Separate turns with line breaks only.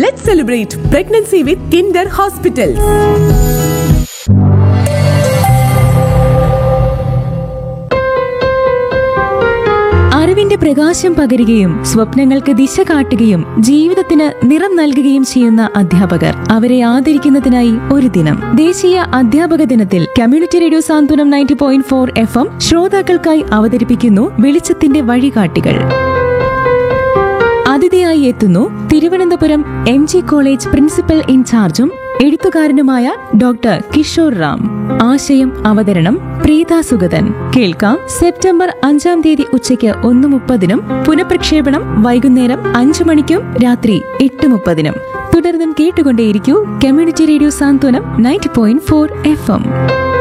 Let's celebrate pregnancy with Kinder Hospitals.
അറിവിന്റെ പ്രകാശം പകരുകയും സ്വപ്നങ്ങൾക്ക് ദിശ കാട്ടുകയും ജീവിതത്തിന് നിറം നൽകുകയും ചെയ്യുന്ന അധ്യാപകർ അവരെ ആദരിക്കുന്നതിനായി ഒരു ദിനം ദേശീയ അധ്യാപക ദിനത്തിൽ community radio Santhwanam ninety point four F M ശ്രോതാക്കൾക്കായി അവതരിപ്പിക്കുന്നു വെളിച്ചത്തിന്റെ വഴികാട്ടികൾ അതിഥിയായി എത്തുന്നു Thiruvananthapuram M G college principal ഇൻചാർജും എഴുത്തുകാരനുമായ ഡോക്ടർ കിഷോർ റാം ആശയം അവതരണം പ്രീത സുഗതൻ കേൾക്കാം സെപ്റ്റംബർ അഞ്ചാം തീയതി ഉച്ചയ്ക്ക് ഒന്ന് മുപ്പതിനും പുനഃപ്രക്ഷേപണം വൈകുന്നേരം അഞ്ചു മണിക്കും രാത്രി എട്ട് മുപ്പതിനും തുടർന്നും കേട്ടുകൊണ്ടേയിരിക്കൂ community radio Santhwanam ninety point four F M